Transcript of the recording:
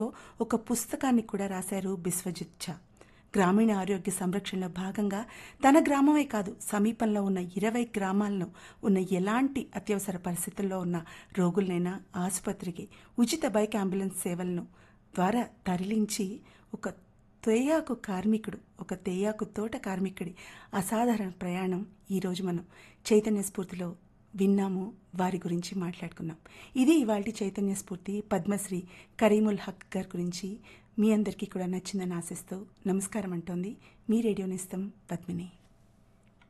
ఒక పుస్తకాన్ని కూడా రాశారు బిశ్వజిత్ ఝా గ్రామీణ ఆరోగ్య సంరక్షణలో భాగంగా తన గ్రామమే కాదు సమీపంలో ఉన్న ఇరవై గ్రామాల్లో ఉన్న ఎలాంటి అత్యవసర పరిస్థితుల్లో ఉన్న రోగులనైనా ఆసుపత్రికి ఉచిత బైక్ అంబులెన్స్ సేవలను ద్వారా తరలించి ఒక తేయాకు కార్మికుడు ఒక తేయాకు తోట కార్మికుడి అసాధారణ ప్రయాణం ఈరోజు మనం చైతన్య స్ఫూర్తిలో విన్నాము వారి గురించి మాట్లాడుకున్నాం ఇది ఇవాళ చైతన్య స్ఫూర్తి పద్మశ్రీ కరీముల్ హక్ గారి గురించి మీ అందరికీ కూడా నచ్చిందని ఆశిస్తూ నమస్కారం అంటోంది మీ రేడియో నిస్తం పద్మిని